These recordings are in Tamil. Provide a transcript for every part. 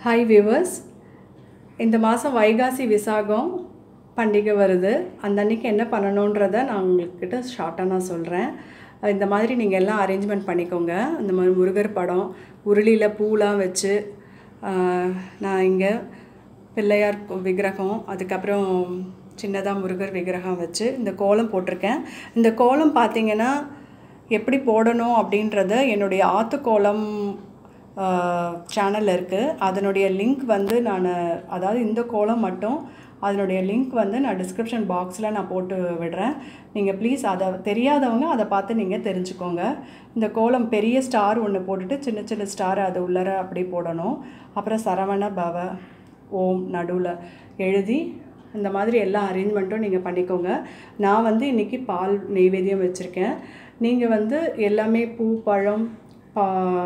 ஹாய் வியூவர்ஸ் இந்த மாதம் வைகாசி விசாகம் பண்டிகை வருது அந்த அன்னைக்கு என்ன பண்ணணுன்றத நான் உங்கள்கிட்ட ஷார்ட்டாக நான் சொல்கிறேன் இந்த மாதிரி நீங்கள் எல்லாம் அரேஞ்ச்மெண்ட் பண்ணிக்கோங்க இந்த மாதிரி முருகர் படம் உருளியில் பூலாம் வச்சு ஆஹ், நான் இங்கே பிள்ளையார் கு- விக்கிரகம் அதுக்கப்புறம் சின்னதாக முருகர் விக்கிரகம் வச்சு இந்த கோலம் போட்டிருக்கேன் இந்த கோலம் பார்த்தீங்கன்னா எப்படி போடணும் அப்படின்றத என்னுடைய ஆத்துக்கோலம் சேனல் இருக்குது அதனுடைய லிங்க் வந்து நான் அதாவது இந்த கோலம் மட்டும் அதனுடைய லிங்க் வந்து நான் டிஸ்கிரிப்ஷன் பாக்ஸில் நான் போட்டு விடுறேன் நீங்கள் ப்ளீஸ் அதை தெரியாதவங்க அதை பார்த்து நீங்கள் தெரிஞ்சுக்கோங்க இந்த கோலம் பெரிய ஸ்டார் ஒன்று போட்டுட்டு சின்ன சின்ன ஸ்டார் அது உள்ளர அப்படி போடணும் அப்புறம் சரவண பவ ஓம் நடுவில் எழுதி இந்த மாதிரி எல்லா அரேஞ்ச்மெண்ட்டும் நீங்கள் பண்ணிக்கோங்க நான் வந்து இன்றைக்கி பால் நெய்வேத்தியம் வச்சுருக்கேன் நீங்கள் வந்து எல்லாமே பூ பழம் பா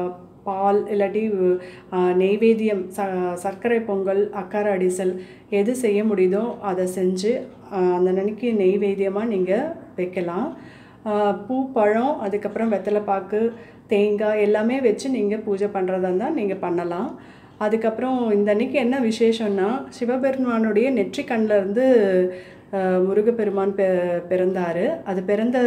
பால் இல்லாட்டி ஆ, நெய்வேத்தியம் ச சர்க்கரை பொங்கல் அக்கார அடிசல் எது செய்ய முடியுதோ அதை செஞ்சு ஆ, அந்த அன்னைக்கு நெய்வேத்தியமாக நீங்கள் வைக்கலாம் ஆ, பூ பழம் அதுக்கப்புறம் வெத்தலைப்பாக்கு தேங்காய் எல்லாமே வச்சு நீங்கள் பூஜை பண்ணுறதா இருந்தால் நீங்கள் பண்ணலாம் அதுக்கப்புறம் இந்த அன்னைக்கு என்ன விசேஷம்னா சிவபெருமானுடைய நெற்றி கண்ணில் இருந்து அஹ், முருகப்பெருமான் பெ பிறந்தார் அது பிறந்த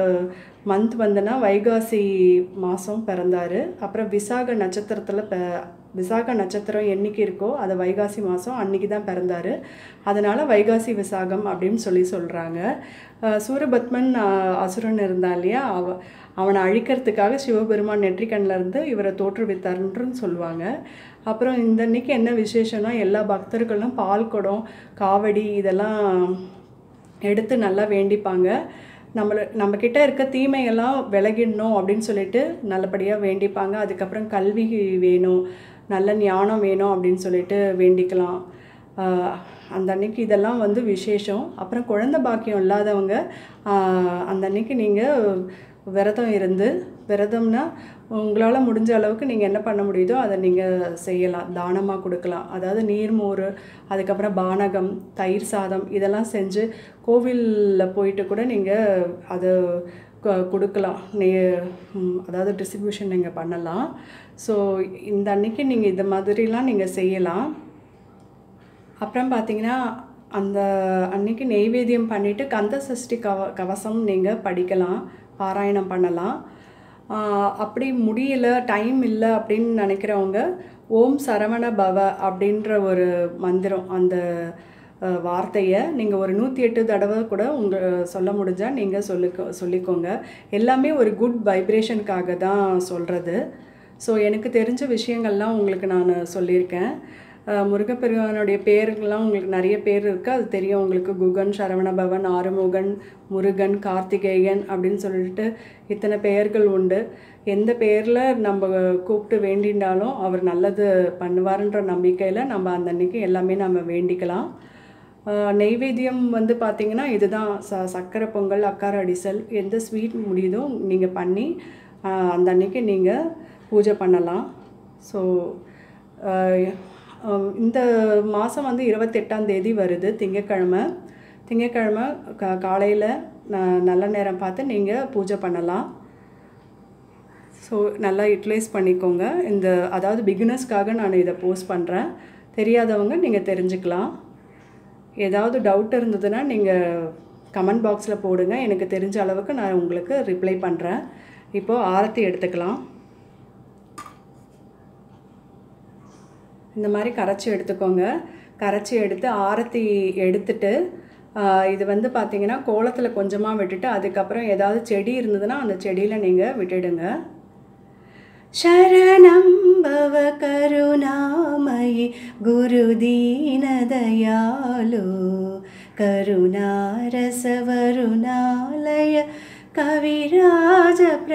மந்த் வந்துன்னா வைகாசி மாதம் பிறந்தார் அப்புறம் விசாக நட்சத்திரத்தில் பெ விசாக நட்சத்திரம் என்னைக்கு இருக்கோ அது வைகாசி மாதம் அன்னைக்கு தான் பிறந்தார் அதனால் வைகாசி விசாகம் அப்படின்னு சொல்லி சொல்கிறாங்க சூரபத்மன் அஹ், அசுரன் இருந்தான் இல்லையா அவ அவனை அழிக்கிறதுக்காக சிவபெருமான் நெற்றிக்கண்ணில் இருந்து இவரை தோற்றுவித்தாருன்னு சொல்லுவாங்க அப்புறம் இந்த அன்னைக்கு என்ன விசேஷம்னா எல்லா பக்தர்களும் பால் குடம் காவடி இதெல்லாம் எடுத்து நல்லா வேண்டிப்பாங்க நம்மள நம்மக்கிட்ட இருக்க தீமையெல்லாம் விலகிடணும் அப்படின்னு சொல்லிட்டு நல்லபடியாக வேண்டிப்பாங்க அதுக்கப்புறம் கல்வி வேணும் நல்ல ஞானம் வேணும் அப்படின்னு சொல்லிட்டு வேண்டிக்கலாம் ஆஹ் அந்த அன்னைக்கு இதெல்லாம் வந்து விசேஷம் அப்புறம் குழந்தை பாக்கியம் இல்லாதவங்க ஆஹ் அந்த அன்னைக்கு நீங்கள் விரதம் இருந்து விரதம்னா உங்களால் முடிஞ்ச அளவுக்கு நீங்கள் என்ன பண்ண முடியுதோ அதை நீங்கள் செய்யலாம் தானமாக கொடுக்கலாம் அதாவது நீர்மோர் அதுக்கப்புறம் பானகம் தயிர் சாதம் இதெல்லாம் செஞ்சு கோவிலில் போயிட்டு கூட நீங்கள் அதை கு- கொடுக்கலாம் நே ம், அதாவது டிஸ்ட்ரிபியூஷன் நீங்கள் பண்ணலாம் ஸோ இந்த அன்னைக்கு நீங்கள் இந்த மாதிரிலாம் நீங்கள் செய்யலாம் அப்புறம் பார்த்தீங்கன்னா அந்த அன்னைக்கு நெய்வேத்தியம் பண்ணிவிட்டு கந்த சஷ்டி கவ கவசம் நீங்கள் படிக்கலாம் பாராயணம் பண்ணலாம் ஆஹ் அப்படி முடியல டைம் இல்லை அப்படின்னு நினைக்கிறவங்க ஓம் சரவண பவ அப்படின்ற ஒரு மந்திரம் அந்த அஹ், வார்த்தையை நீங்கள் ஒரு நூற்றி எட்டு தடவை கூட உங்கள் சொல்ல முடிஞ்சால் நீங்கள் சொல்லிக்கோ சொல்லிக்கோங்க எல்லாமே ஒரு குட் வைப்ரேஷனுக்காக தான் சொல்கிறது ஸோ எனக்கு தெரிஞ்ச விஷயங்கள்லாம் உங்களுக்கு நான் சொல்லியிருக்கேன் அஹ் முருகப்பெருமானுடைய பேருங்கெல்லாம் உங்களுக்கு நிறைய பேர் இருக்குது அது தெரியும் உங்களுக்கு குகன் சரவணபவன் ஆறுமுகன் முருகன் கார்த்திகேயன் அப்படின்னு சொல்லிட்டு இத்தனை பெயர்கள் உண்டு எந்த பெயரில் நம்ம கூப்பிட்டு வேண்டினாலும் அவர் நல்லது பண்ணுவாருன்ற நம்பிக்கையில் நம்ம அந்த அன்னைக்கு எல்லாமே நம்ம வேண்டிக்கலாம் ஆஹ் நெய்வேத்தியம் வந்து பார்த்திங்கன்னா இதுதான் ச சக்கரை பொங்கல் அக்கார அடிசல் எந்த ஸ்வீட் முடியுதோ நீங்கள் பண்ணி ஆஹ் அந்த அன்னைக்கு நீங்கள் பூஜை பண்ணலாம் ஸோ இந்த மாதம் வந்து இருபத்தெட்டாம் தேதி வருது திங்கக்கிழமை திங்கக்கிழமை கா காலையில் நல்ல நேரம் பார்த்து நீங்கள் பூஜை பண்ணலாம் ஸோ நல்லா யூட்டிலைஸ் பண்ணிக்கோங்க இந்த அதாவது பிகினர்ஸ்க்காக நான் இதை போஸ்ட் பண்ணுறேன் தெரியாதவங்க நீங்கள் தெரிஞ்சுக்கலாம் ஏதாவது டவுட் இருந்ததுன்னா நீங்கள் கமெண்ட் பாக்ஸில் போடுங்க எனக்கு தெரிஞ்ச அளவுக்கு நான் உங்களுக்கு ரிப்ளை பண்ணுறேன் இப்போது ஆரத்தி எடுத்துக்கலாம் இந்த மாதிரி கரைச்சி எடுத்துக்கோங்க கரைச்சி எடுத்து ஆரத்தி எடுத்துட்டு ஆஹ், இது வந்து பார்த்தீங்கன்னா கோலத்தில் கொஞ்சமாக விட்டுட்டு அதுக்கப்புறம் ஏதாவது செடி இருந்ததுன்னா அந்த செடியில் நீங்கள் விட்டுடுங்க शरणं भव करुणामयि गुरुदीनदयालु करुणारसवरुणालय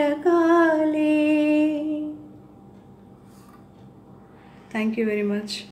कविराजप्रकाले தேங்க்யூ வெரி மச்